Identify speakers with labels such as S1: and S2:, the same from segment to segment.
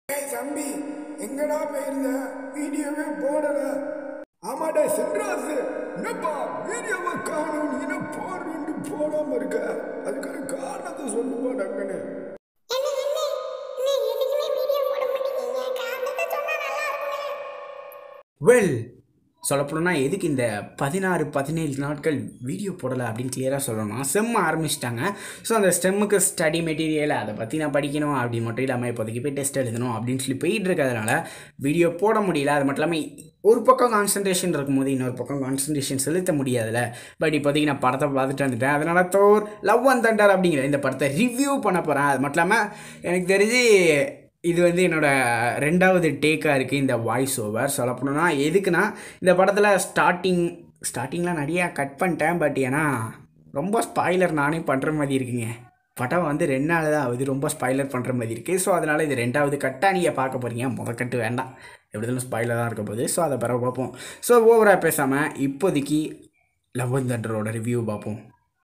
S1: ஏய் தம்பி எங்கடா போயிருந்த வீடியோவே போடல ஆமாடா சென்றாசு என்னப்பா வீடியோவை காணும் நீ என்ன போடுறேன்ட்டு போடாம இருக்க அதுக்கான காரணத்தை சொல்லுப்பா டக்குன்னு
S2: என்ன என்ன நீ எதுக்குமே வீடியோ போட மாட்டேங்கிறீங்க காரணத்தை சொன்னா நல்லா இருக்குமே
S3: வெல் சொல்லப்போனா எதுக்கு இந்த பதினாறு பதினேழு நாட்கள் வீடியோ போடலை அப்படின்னு கிளியராக சொல்லணும் செம்ம ஆரம்பிச்சிட்டாங்க ஸோ அந்த ஸ்டெம்முக்கு ஸ்டடி மெட்டீரியல் அதை பற்றி நான் படிக்கணும் அப்படின்னு மட்டும் இல்லாமல் இப்போதைக்கு போய் டெஸ்ட் எழுதணும் அப்படின்னு சொல்லி போயிட்டு இருக்கிறதுனால வீடியோ போட முடியல அது மட்டும் இல்லாமல் ஒரு பக்கம் கான்சன்ட்ரேஷன் இருக்கும்போது இன்னொரு பக்கம் கான்சன்ட்ரேஷன் செலுத்த முடியாதுல்ல பட் இப்போதைக்கு நான் படத்தை பார்த்துட்டு வந்துட்டேன் அதனால தோர் லவ் அண்ட் தண்டர் அப்படிங்கிற இந்த படத்தை ரிவ்யூ பண்ண போகிறேன் அது மட்டும் இல்லாமல் எனக்கு தெரிஞ்சு இது வந்து என்னோட ரெண்டாவது டேக்காக இருக்குது இந்த வாய்ஸ் ஓவர் சொல்ல போனோம்னா எதுக்குன்னா இந்த படத்தில் ஸ்டார்டிங் ஸ்டார்டிங்லாம் நிறையா கட் பண்ணிட்டேன் பட் ஏன்னா ரொம்ப ஸ்பாய்லர் நானே பண்ணுற மாதிரி இருக்குங்க படம் வந்து ரெண்டு நாள் தான் ஆகுது ரொம்ப ஸ்பாய்லர் பண்ணுற மாதிரி இருக்குது ஸோ அதனால் இது ரெண்டாவது கட்டாக நீங்கள் பார்க்க போகிறீங்க முதக்கட்டு வேண்டாம் எப்படி இருந்தாலும் ஸ்பாய்லர் தான் இருக்க போகுது ஸோ அதை பிறகு பார்ப்போம் ஸோ ஓவராக பேசாமல் இப்போதைக்கு லவ் தண்டரோட ரிவ்யூ பார்ப்போம்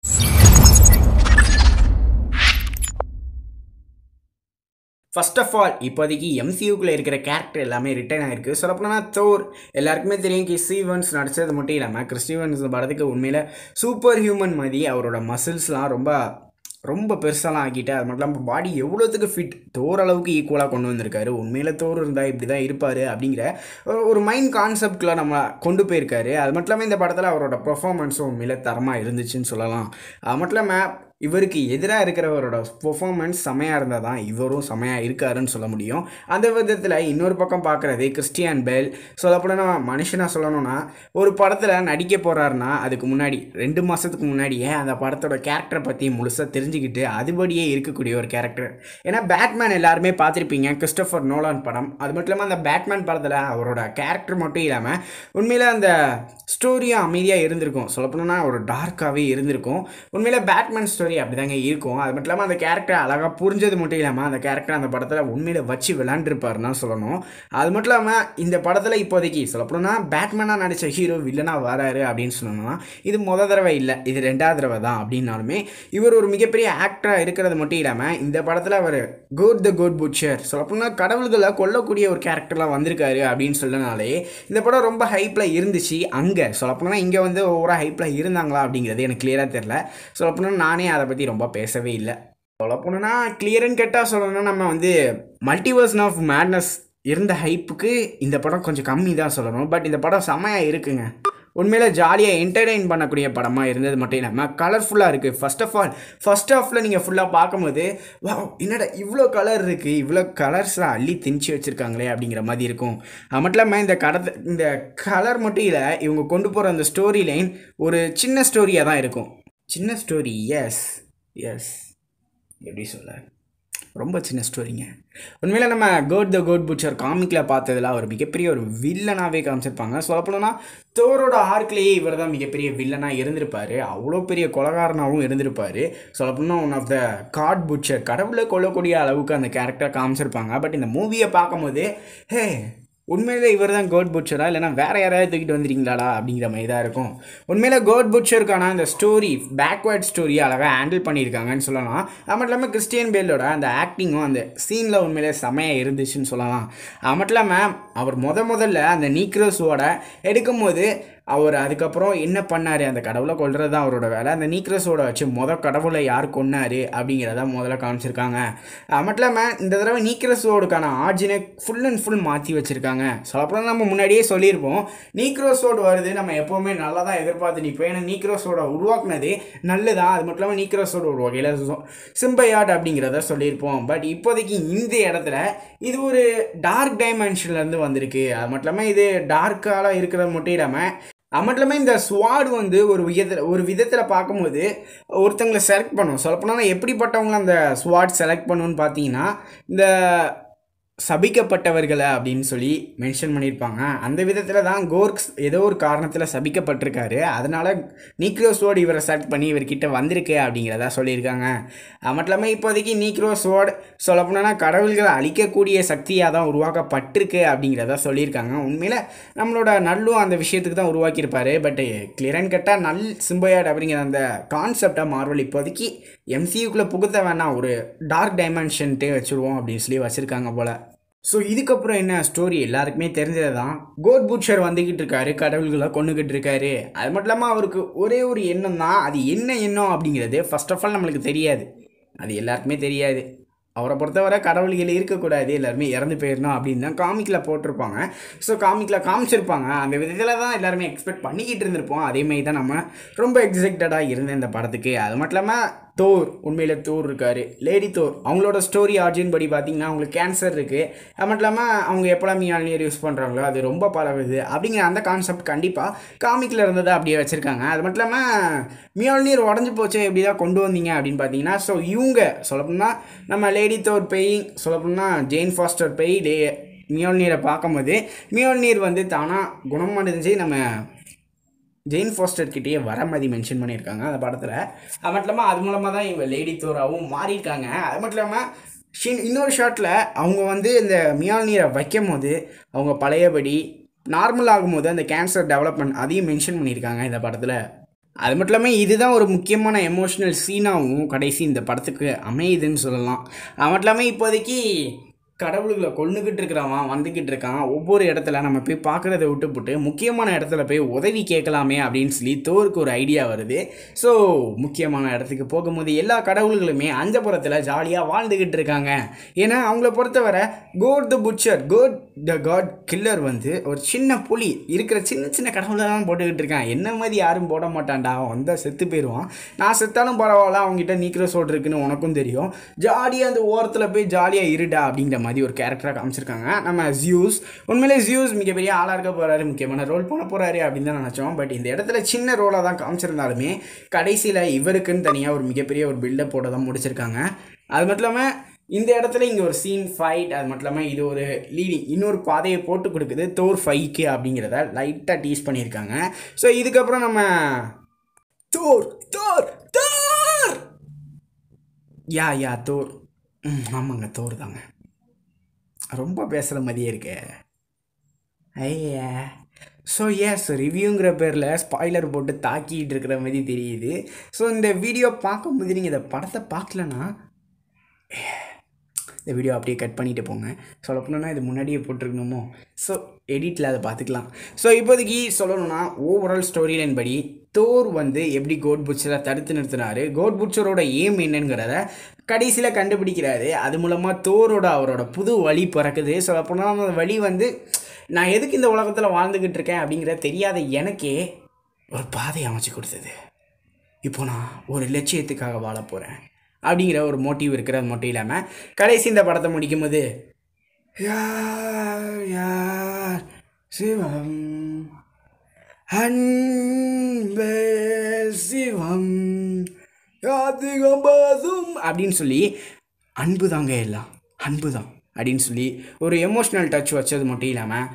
S3: ஃபர்ஸ்ட் ஆஃப் ஆல் இப்போதைக்கு எம்சியூக்குள்ளே இருக்கிற கேரக்டர் எல்லாமே ரிட்டர்ன் ஆயிருக்கு சொல்லப்போனால் தோர் எல்லாருக்குமே தெரியும் கி ஸ்டீவன்ஸ் நடிச்சது மட்டும் இல்லாமல் கிறிஸ்டீவன்ஸ் படத்துக்கு உண்மையில் சூப்பர் ஹியூமன் மாதிரி அவரோட மசில்ஸ்லாம் ரொம்ப ரொம்ப பெருசாலாம் ஆக்கிட்டு அது மட்டும் இல்லாமல் பாடி எவ்வளோத்துக்கு ஃபிட் தோர் அளவுக்கு ஈக்குவலாக கொண்டு வந்திருக்காரு உண்மையில் தோர் இருந்தால் இப்படி தான் இருப்பார் அப்படிங்கிற ஒரு- ஒரு மைண்ட் கான்செப்ட்குள்ளே நம்ம கொண்டு போயிருக்காரு அது மட்டும் இல்லாமல் இந்த படத்தில் அவரோட பெர்ஃபார்மன்ஸும் உண்மையில் தரமாக இருந்துச்சுன்னு சொல்லலாம் அது மட்டும் இல்லாமல் இவருக்கு எதிராக இருக்கிறவரோட பெர்ஃபார்மன்ஸ் செமையாக இருந்தால் தான் இவரும் செமையாக இருக்காருன்னு சொல்ல முடியும் அந்த விதத்தில் இன்னொரு பக்கம் பார்க்குறது கிறிஸ்டியன் பெல் சொல்லப்போனால் மனுஷனாக சொல்லணும்னா ஒரு படத்தில் நடிக்க போகிறாருன்னா அதுக்கு முன்னாடி ரெண்டு மாதத்துக்கு முன்னாடியே அந்த படத்தோட கேரக்டரை பற்றி முழுசாக தெரிஞ்சுக்கிட்டு அதுபடியே இருக்கக்கூடிய ஒரு கேரக்டர் ஏன்னா பேட்மேன் எல்லாருமே பார்த்துருப்பீங்க கிறிஸ்டோஃபர் நோலான் படம் அது மட்டும் இல்லாமல் அந்த பேட்மேன் படத்தில் அவரோட கேரக்டர் மட்டும் இல்லாமல் உண்மையில் அந்த ஸ்டோரியும் அமைதியாக இருந்திருக்கும் சொல்லப்போனால் ஒரு டார்க்காகவே இருந்திருக்கும் உண்மையில் பேட்மேன் ஸ்டோரி அப்படிதாங்க இருக்கும் அது மட்டும் இல்லாமல் அந்த கேரக்டர் அழகாக புரிஞ்சது மட்டும் இல்லாமல் அந்த கேரக்டர் அந்த படத்தில் உண்மையில் வச்சு விளாண்டுருப்பாருன்னு தான் சொல்லணும் அது மட்டும் இல்லாமல் இந்த படத்தில் இப்போதைக்கு சொல்லப்போனா பேட்மேனாக நடித்த ஹீரோ வில்லனாக வராரு அப்படின்னு சொல்லணும்னா இது முத தடவை இல்லை இது ரெண்டாவது தடவை தான் அப்படின்னாலுமே இவர் ஒரு மிகப்பெரிய ஆக்டராக இருக்கிறது மட்டும் இல்லாமல் இந்த படத்தில் அவர் கோட் த கோட் புட்சர் சொல்லப்போனால் கடவுள்களை கொல்லக்கூடிய ஒரு கேரக்டர்லாம் வந்திருக்காரு அப்படின்னு சொல்லனாலே இந்த படம் ரொம்ப ஹைப்பில் இருந்துச்சு அங்கே சொல்லப்போனால் இங்கே வந்து ஒவ்வொரு ஹைப்பில் இருந்தாங்களா அப்படிங்கிறது எனக்கு கிளியராக தெரில சொல்லப்போனால் நானே அதை பற்றி ரொம்ப பேசவே இல்லை சொல்லப்போனா கிளியர்னு கேட்டால் சொல்லணும்னா நம்ம வந்து மல்டிவர்ஷன் ஆஃப் மேட்னஸ் இருந்த ஹைப்புக்கு இந்த படம் கொஞ்சம் கம்மி தான் சொல்லணும் பட் இந்த படம் செமையாக இருக்குங்க உண்மையில் ஜாலியாக என்டர்டெயின் பண்ணக்கூடிய படமாக இருந்தது மட்டும் இல்லாமல் கலர்ஃபுல்லாக இருக்குது ஃபர்ஸ்ட் ஆஃப் ஆல் ஃபர்ஸ்ட் ஹாஃபில் நீங்கள் ஃபுல்லாக பார்க்கும்போது வா என்னடா இவ்வளோ கலர் இருக்குது இவ்வளோ கலர்ஸ்லாம் அள்ளி திணிச்சு வச்சுருக்காங்களே அப்படிங்கிற மாதிரி இருக்கும் அது மட்டும் இல்லாமல் இந்த கடத்த இந்த கலர் மட்டும் இல்லை இவங்க கொண்டு போகிற அந்த ஸ்டோரி லைன் ஒரு சின்ன ஸ்டோரியாக தான் இருக்கும் சின்ன ஸ்டோரி எஸ் எஸ் எப்படி சொல்ல ரொம்ப சின்ன ஸ்டோரிங்க உண்மையில் நம்ம கோட் த கோட் புச்சர் காமிக்கில் பார்த்ததுல ஒரு மிகப்பெரிய ஒரு வில்லனாகவே காமிச்சிருப்பாங்க சொல்லப்போனா தோரோட ஆர்க்லேயே இவர் தான் மிகப்பெரிய வில்லனாக இருந்திருப்பார் அவ்வளோ பெரிய கொலகாரனாகவும் இருந்திருப்பார் சொல்லப்போனால் one of the God Butcher கடவுளை கொல்லக்கூடிய அளவுக்கு அந்த கேரக்டர் காமிச்சிருப்பாங்க பட் இந்த மூவியை பார்க்கும்போது ஹே உண்மையிலே இவர் தான் கோட் புட்சரா இல்லைனா வேற யாராவது தூக்கிட்டு வந்துட்டீங்களாடா அப்படிங்கிற மாதிரி தான் இருக்கும் உண்மையில கோட் புட்சருக்கான அந்த ஸ்டோரி பேக்வேர்ட் ஸ்டோரியை அழகாக ஹேண்டில் பண்ணியிருக்காங்கன்னு சொல்லலாம் அது மட்டும் இல்லாமல் கிறிஸ்டியன் பேலோட அந்த ஆக்டிங்கும் அந்த சீனில் உண்மையிலே செமையாக இருந்துச்சுன்னு சொல்லலாம் அது மட்டும் இல்லாமல் அவர் முத முதல்ல அந்த நீக்ரோஸோட எடுக்கும்போது அவர் அதுக்கப்புறம் என்ன பண்ணார் அந்த கடவுளை கொல்றது தான் அவரோட வேலை அந்த நீக்ரஸோட வச்சு முத கடவுளை யார் கொன்னாரு அப்படிங்கிறத முதல்ல காமிச்சிருக்காங்க அது மட்டும் இல்லாமல் இந்த தடவை நீக்ரஸோடுக்கான ஆர்ஜினை ஃபுல் அண்ட் ஃபுல் மாற்றி வச்சுருக்காங்க சொல்லப்போனால் நம்ம முன்னாடியே சொல்லியிருப்போம் நீக்ரோஸோடு வருது நம்ம எப்போவுமே நல்லா தான் எதிர்பார்த்து நிற்போம் ஏன்னா நீக்ரோஸோட உருவாக்குனது நல்லதான் அது மட்டும் இல்லாமல் நீக்ரோஸோட ஒரு வகையில் சிம்பையாட் அப்படிங்கிறத சொல்லியிருப்போம் பட் இப்போதைக்கு இந்த இடத்துல இது ஒரு டார்க் டைமென்ஷன்லேருந்து வந்திருக்கு அது மட்டும் இல்லாமல் இது டார்க்கால இருக்கிறது மட்டும் இல்லாமல் அது மட்டும் இல்லாமல் இந்த ஸ்வாட் வந்து ஒரு விதத்தில் ஒரு விதத்தில் பார்க்கும்போது ஒருத்தங்களை செலக்ட் பண்ணும் சொல்லப்போனால் எப்படிப்பட்டவங்களை அந்த ஸ்வாட் செலக்ட் பண்ணுன்னு பார்த்தீங்கன்னா இந்த சபிக்கப்பட்டவர்களை அப்படின்னு சொல்லி மென்ஷன் பண்ணியிருப்பாங்க அந்த விதத்தில் தான் கோர்க்ஸ் ஏதோ ஒரு காரணத்தில் சபிக்கப்பட்டிருக்காரு அதனால் நீக்ரோஸோடு இவரை செலக்ட் பண்ணி இவர்கிட்ட வந்திருக்கு அப்படிங்கிறதா சொல்லியிருக்காங்க அது மட்டும் இல்லாமல் இப்போதைக்கு நீக்ரோஸோடு சொல்லப்போனா கடவுள்களை அழிக்கக்கூடிய சக்தியாக தான் உருவாக்கப்பட்டிருக்கு அப்படிங்கிறதா சொல்லியிருக்காங்க உண்மையில் நம்மளோட நல்லும் அந்த விஷயத்துக்கு தான் உருவாக்கியிருப்பாரு பட் கிளியரன் கேட்டால் நல் சிம்பையாட் அப்படிங்கிற அந்த கான்செப்டை மார்வல் இப்போதைக்கு எம்சியூக்குள்ளே புகுத்த வேணாம் ஒரு டார்க் டைமென்ஷன்ட்டே வச்சுருவோம் அப்படின்னு சொல்லி வச்சுருக்காங்க போல் ஸோ இதுக்கப்புறம் என்ன ஸ்டோரி எல்லாருக்குமே தெரிஞ்சது தான் கோட் பூச்சர் வந்துக்கிட்டு இருக்காரு கடவுள்களை கொண்டுகிட்டு இருக்காரு அது மட்டும் இல்லாமல் அவருக்கு ஒரே ஒரு எண்ணம் தான் அது என்ன எண்ணம் அப்படிங்கிறது ஃபர்ஸ்ட் ஆஃப் ஆல் நம்மளுக்கு தெரியாது அது எல்லாருக்குமே தெரியாது அவரை பொறுத்தவரை கடவுள்கள் இருக்கக்கூடாது எல்லாருமே இறந்து போயிடணும் அப்படின்னு தான் காமிக்கில் போட்டிருப்பாங்க ஸோ காமிக்கில் காமிச்சிருப்பாங்க அந்த விதத்தில் தான் எல்லாருமே எக்ஸ்பெக்ட் பண்ணிக்கிட்டு இருந்திருப்போம் அதேமாதிரி தான் நம்ம ரொம்ப எக்ஸைட்டடாக இருந்தேன் இந்த படத்துக்கு அது மட்டும் இல்லாமல் தோர் உண்மையில தோர் இருக்காரு லேடி தோர் அவங்களோட ஸ்டோரி ஆர்ஜின் படி பார்த்தீங்கன்னா அவங்களுக்கு கேன்சர் இருக்குது அது மட்டும் இல்லாமல் அவங்க எப்போலாம் மியால்னியர் யூஸ் பண்ணுறாங்களோ அது ரொம்ப பரவுது அப்படிங்கிற அந்த கான்செப்ட் கண்டிப்பாக காமிக்கில் இருந்ததை அப்படியே வச்சுருக்காங்க அது மட்டும் இல்லாமல் மியால்னியர் உடஞ்சி போச்சு எப்படி தான் கொண்டு வந்தீங்க அப்படின்னு பார்த்தீங்கன்னா ஸோ இவங்க சொல்லப்போனால் நம்ம லேடி தோர் பெய் சொல்லப்போனால் ஜெயின் ஃபாஸ்டர் பெய் லே மியால்னியரை பார்க்கும்போது மியால்னியர் வந்து தானாக குணமடைஞ்சு நம்ம ஜெயின் ஃபாஸ்டர் கிட்டேயே வர மாதிரி மென்ஷன் பண்ணியிருக்காங்க அந்த படத்தில் அது மட்டும் இல்லாமல் அது மூலமாக தான் இவங்க லேடி தோராவும் மாறியிருக்காங்க அது மட்டும் இல்லாமல் ஷின் இன்னொரு ஷாட்டில் அவங்க வந்து இந்த மியால்நீரை வைக்கும் போது அவங்க பழையபடி நார்மல் ஆகும்போது அந்த கேன்சர் டெவலப்மெண்ட் அதையும் மென்ஷன் பண்ணியிருக்காங்க இந்த படத்தில் அது மட்டும் இல்லாமல் இதுதான் ஒரு முக்கியமான எமோஷ்னல் சீனாகவும் கடைசி இந்த படத்துக்கு அமையுதுன்னு சொல்லலாம் அது மட்டும் இல்லாமல் இப்போதைக்கு கடவுள்களை கொண்டுக்கிட்டு இருக்கிறவன் வந்துக்கிட்டு இருக்கான் ஒவ்வொரு இடத்துல நம்ம போய் பார்க்குறத விட்டுப்புட்டு முக்கியமான இடத்துல போய் உதவி கேட்கலாமே அப்படின்னு சொல்லி தோருக்கு ஒரு ஐடியா வருது ஸோ முக்கியமான இடத்துக்கு போகும்போது எல்லா கடவுள்களுமே அஞ்சபுரத்தில் ஜாலியாக வாழ்ந்துக்கிட்டு இருக்காங்க ஏன்னா அவங்கள பொறுத்தவரை Gorr the Butcher Gorr the God Killer வந்து ஒரு சின்ன புலி இருக்கிற சின்ன சின்ன கடவுளை தான் போட்டுக்கிட்டு இருக்கான் என்ன மாதிரி யாரும் போட மாட்டான்டா அவன் வந்தால் செத்து போயிடுவான் நான் செத்தாலும் பரவாயில்ல அவங்ககிட்ட நீக்கிற சோடு இருக்குன்னு உனக்கும் தெரியும் ஜாலியாக அந்த ஓரத்தில் போய் ஜாலியாக இருடா அப்படிங்கிற மாதிரி ஒரு கேரக்டராக காமிச்சிருக்காங்க நம்ம ஜியூஸ் உண்மையிலே ஜியூஸ் மிகப்பெரிய ஆளாக இருக்க போகிறாரு முக்கியமான ரோல் பண்ண போகிறாரு அப்படின்னு தான் நினச்சோம் பட் இந்த இடத்துல சின்ன ரோலாக தான் காமிச்சிருந்தாலுமே கடைசியில் இவருக்குன்னு தனியாக ஒரு மிகப்பெரிய ஒரு பில்டப் போட தான் முடிச்சிருக்காங்க அது மட்டும் இல்லாமல் இந்த இடத்துல இங்கே ஒரு சீன் ஃபைட் அது மட்டும் இல்லாமல் இது ஒரு லீடிங் இன்னொரு பாதையை போட்டு கொடுக்குது தோர் ஃபைக்கு அப்படிங்கிறத லைட்டாக டீஸ் பண்ணியிருக்காங்க ஸோ இதுக்கப்புறம் நம்ம Thor Thor Thor yeah yeah Thor ம் ஆமாங்க தோர் தாங்க ரொம்ப பேசுகிற மாதிரியே இருக்கே ஐயா ஸோ எஸ் ரிவ்யூங்கிற பேரில் ஸ்பாய்லர் போட்டு தாக்கிட்டு இருக்கிற மாதிரி தெரியுது ஸோ இந்த வீடியோ பார்க்கும்போது நீங்கள் இந்த படத்தை பார்க்கலன்னா இந்த வீடியோ அப்படியே கட் பண்ணிட்டு போங்க சொல்ல போனோன்னா இது முன்னாடியே போட்டிருக்கணுமோ ஸோ எடிட்டில் அதை பார்த்துக்கலாம் ஸோ இப்போதைக்கு சொல்லணும்னா ஓவரால் ஸ்டோரி லைன் படி தோர் வந்து எப்படி கோட் புட்சரை தடுத்து நிறுத்தினாரு கோட் புட்சரோட ஏம் என்னங்கிறத கடைசியில் கண்டுபிடிக்கிறாரு அது மூலமாக தோரோட அவரோட புது வழி பிறக்குது சொல்லப்போனால் அந்த வழி வந்து நான் எதுக்கு இந்த உலகத்தில் வாழ்ந்துக்கிட்டு இருக்கேன் அப்படிங்கிறத தெரியாத எனக்கே ஒரு பாதை அமைச்சு கொடுத்தது இப்போ நான் ஒரு லட்சியத்துக்காக வாழ போகிறேன் அப்படிங்கிற ஒரு மோட்டிவ் இருக்கிறது மட்டும் இல்லாமல் கடைசி இந்த படத்தை முடிக்கும் போது யார் யார் சிவம் அன்பே சிவம் யாத்திகம் பாசும் அப்படின்னு சொல்லி அன்பு தாங்க எல்லாம் அன்பு தான் அப்படின்னு சொல்லி ஒரு எமோஷ்னல் டச் வச்சது மட்டும் இல்லாமல்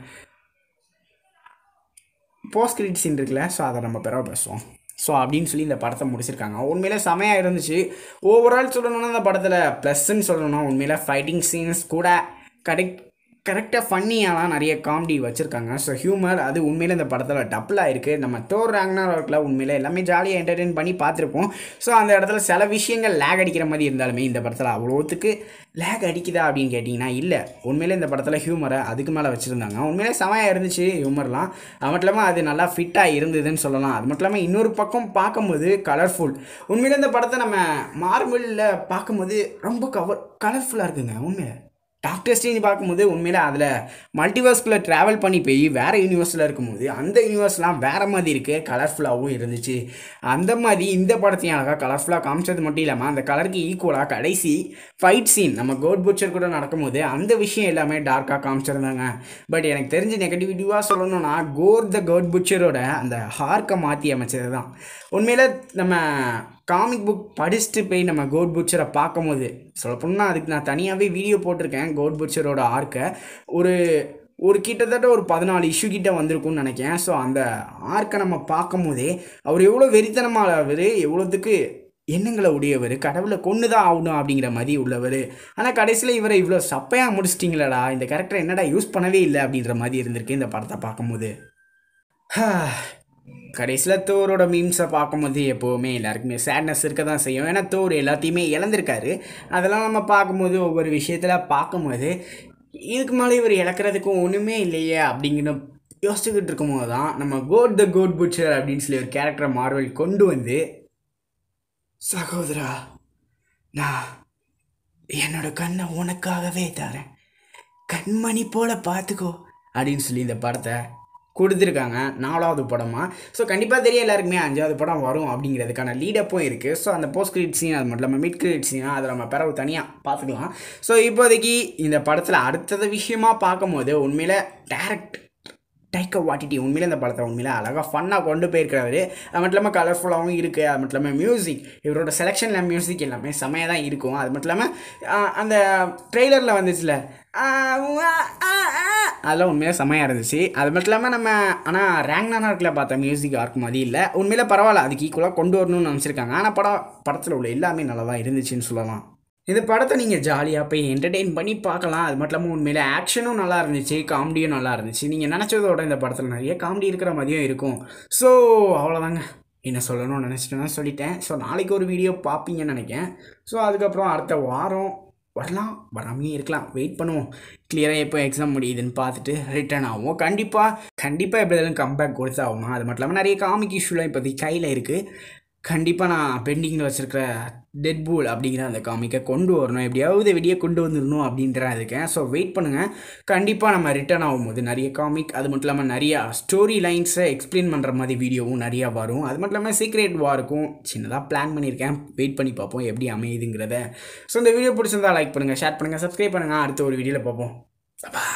S3: போஸ்ட் கிரெடிட் சீன் இருக்குல்ல ஸோ அதை நம்ம பிறகு பேசுவோம் ஸோ அப்படின்னு சொல்லி இந்த படத்தை முடிச்சிருக்காங்க உண்மையிலே செமையாக இருந்துச்சு ஓவரால் சொல்லணும்னா இந்த படத்தில் ப்ளஸ்ன்னு சொல்லணும்னா உண்மையில ஃபைட்டிங் சீன்ஸ் கூட கரெக்ட் கரெக்டாக ஃபன்னியாலாம் நிறைய காமெடி வச்சுருக்காங்க ஸோ ஹியூமர் அது உண்மையில இந்த படத்தில் டப்பில் இருக்குது நம்ம தோர் ரேங்னா ஒர்க்கில் உண்மையில எல்லாமே ஜாலியாக என்டர்டெயின் பண்ணி பார்த்துருப்போம் ஸோ அந்த இடத்துல சில விஷயங்கள் லேக் அடிக்கிற மாதிரி இருந்தாலுமே இந்த படத்தில் அவ்வளோத்துக்கு லேக் அடிக்குதா அப்படின்னு கேட்டிங்கன்னா இல்லை உண்மையிலே இந்த படத்தில் ஹியூமரை அதுக்கு மேலே வச்சுருந்தாங்க உண்மையிலே செமையாக இருந்துச்சு ஹியூமர்லாம் அது மட்டும் இல்லாமல் அது நல்லா ஃபிட்டாக இருந்ததுன்னு சொல்லலாம் அது மட்டும் இல்லாமல் இன்னொரு பக்கம் பார்க்கும்போது கலர்ஃபுல் உண்மையிலே இந்த படத்தை நம்ம மார்பிளில் பார்க்கும்போது ரொம்ப கவர் கலர்ஃபுல்லாக இருக்குங்க உண்மையில டாக்டர் ஸ்டேஞ்ச் பார்க்கும்போது உண்மையில அதில் மல்டிவர்ஸ்குள்ளே ட்ராவல் பண்ணி போய் வேறு யூனிவர்ஸில் இருக்கும்போது அந்த யூனிவர்ஸ்லாம் வேறு மாதிரி இருக்குது கலர்ஃபுல்லாகவும் இருந்துச்சு அந்த மாதிரி இந்த படத்தையும் அழகாக கலர்ஃபுல்லாக காமிச்சது மட்டும் இல்லாமல் அந்த கலருக்கு ஈக்குவலாக கடைசி ஃபைட் சீன் நம்ம கோட் புட்சர் கூட நடக்கும்போது அந்த விஷயம் எல்லாமே டார்க்காக காமிச்சிருந்தாங்க பட் எனக்கு தெரிஞ்ச நெகட்டிவிட்டிவாக சொல்லணும்னா கோர் த கோட் புட்சரோட அந்த ஹார்க்கை மாற்றி அமைச்சது தான் உண்மையில் நம்ம காமிக் புக் படிச்சுட்டு போய் நம்ம கோட் புட்சரை பார்க்கும்போது சொல்லப்போனால் அதுக்கு நான் தனியாகவே வீடியோ போட்டிருக்கேன் கோட் புட்சரோட ஆர்க்கை ஒரு ஒரு கிட்டத்தட்ட ஒரு பதினாலு இஷ்யூ கிட்ட வந்திருக்கும்னு நினைக்கிறேன் ஸோ அந்த ஆர்க்கை நம்ம பார்க்கும்போதே அவர் எவ்வளோ வெறித்தனமாக அவர் எவ்வளோத்துக்கு எண்ணங்களை உடையவர் கடவுளை கொண்டு தான் ஆகணும் அப்படிங்கிற மாதிரி உள்ளவர் ஆனால் கடைசியில் இவரை இவ்வளோ சப்பையாக முடிச்சிட்டிங்களடா இந்த கேரக்டர் என்னடா யூஸ் பண்ணவே இல்லை அப்படின்ற மாதிரி இருந்திருக்கு இந்த படத்தை பார்க்கும்போது கடைசியில் தோரோட மீம்ஸை பார்க்கும்போது எப்போவுமே எல்லாருக்குமே சேட்னஸ் இருக்க தான் செய்யும் ஏன்னா தோர் எல்லாத்தையுமே இழந்திருக்காரு அதெல்லாம் நம்ம பார்க்கும்போது ஒவ்வொரு விஷயத்தில் பார்க்கும்போது இதுக்கு மேலே இவர் இழக்கிறதுக்கும் ஒன்றுமே இல்லையே அப்படிங்கிற யோசிச்சுக்கிட்டு இருக்கும்போது தான் நம்ம கோட் த கோட் புட்சர் அப்படின்னு சொல்லி ஒரு கேரக்டரை மார்வல் கொண்டு வந்து சகோதரா நான் என்னோட கண்ணை உனக்காகவே தரேன் கண்மணி போல பார்த்துக்கோ அப்படின்னு சொல்லி இந்த படத்தை கொடுத்துருக்காங்க நாலாவது படமாக ஸோ கண்டிப்பாக தெரியும் எல்லாருக்குமே அஞ்சாவது படம் வரும் அப்படிங்கிறதுக்கான லீடப்பும் இருக்குது ஸோ அந்த போஸ்ட் கிரெடிட் சீன் அது மட்டும் இல்லாமல் மிட் கிரெடிட் சீன் அதை நம்ம பிறகு தனியாக பார்த்துக்கலாம் ஸோ இப்போதைக்கு இந்த படத்தில் அடுத்தது விஷயமா பார்க்கும்போது உண்மையில் டேரக்ட் டைக்க வாட்டிட்டி உண்மையிலே இந்த படத்தை உண்மையிலே அழகாக ஃபன்னாக கொண்டு போயிருக்கிறாரு அது மட்டும் இல்லாமல் கலர்ஃபுல்லாகவும் இருக்குது அது மட்டும் இல்லாமல் மியூசிக் இவரோட செலெக்ஷனில் மியூசிக் எல்லாமே செமையாக தான் இருக்கும் அது மட்டும் இல்லாமல் ஆஹ், அந்த ட்ரெய்லரில் வந்துச்சுல ஆஹ், உவா, ஆஹ், ஆஹ், அதெல்லாம் உண்மையிலே செமையாக இருந்துச்சு அது மட்டும் இல்லாமல் நம்ம ஆனால் ரேங்னானா இருக்கல பார்த்த மியூசிக் ஆர்க் மாதிரி இல்லை உண்மையிலே பரவாயில்ல அதுக்கு ஈக்குவலாக கொண்டு வரணும்னு நினச்சிருக்காங்க ஆனால் படம் படத்தில் உள்ள எல்லாமே நல்லா தான் இருந்துச்சுன்னு சொல்லலாம் இந்த படத்தை நீங்கள் ஜாலியாக போய் என்டர்டெயின் பண்ணி பார்க்கலாம் அது மட்டும் இல்லாமல் உண்மையிலே ஆக்ஷனும் நல்லா இருந்துச்சு காமெடியும் நல்லா இருந்துச்சு நீங்கள் நினச்சதோட இந்த படத்தில் நிறைய காமெடி இருக்கிற மாதிரியும் இருக்கும் ஸோ அவ்வளோதாங்க என்ன சொல்லணும்னு நினச்சிட்டேன்னா சொல்லிட்டேன் ஸோ நாளைக்கு ஒரு வீடியோ பார்ப்பீங்கன்னு நினைக்கிறேன் ஸோ அதுக்கப்புறம் அடுத்த வாரம் வரலாம் வராமையே இருக்கலாம் வெயிட் பண்ணுவோம் கிளியராக எப்போ எக்ஸாம் முடியுதுன்னு பார்த்துட்டு ரிட்டர்ன் ஆகும் கண்டிப்பாக கண்டிப்பாக எப்படி இருந்தாலும் கம்பேக் கொடுத்து ஆகணும் அது மட்டும் இல்லாமல் நிறைய காமிக் இஷ்யூலாம் இப்போதைக்கு கையில் இருக்குது கண்டிப்பாக நான் பெண்டிங்கில் வச்சுருக்கிற டெட் பூல் அப்படிங்கிற அந்த காமிக்கை கொண்டு வரணும் எப்படியாவது வெளியே கொண்டு வந்துடணும் அப்படின்ற இருக்கேன் ஸோ வெயிட் பண்ணுங்கள் கண்டிப்பாக நம்ம ரிட்டர்ன் ஆகும்போது நிறைய காமிக் அது மட்டும் இல்லாமல் நிறையா ஸ்டோரி லைன்ஸை எக்ஸ்பிளைன் பண்ணுற மாதிரி வீடியோவும் நிறையா வரும் அது மட்டும் இல்லாமல் சீக்ரெட் வாருக்கும் சின்னதாக பிளான் பண்ணியிருக்கேன் வெயிட் பண்ணி பார்ப்போம் எப்படி அமையுதுங்கிறத ஸோ இந்த வீடியோ பிடிச்சிருந்தா லைக் பண்ணுங்கள் ஷேர் பண்ணுங்கள் சப்ஸ்கிரைப் பண்ணுங்கள் அடுத்த ஒரு வீடியோவில் பார்ப்போம் Bye.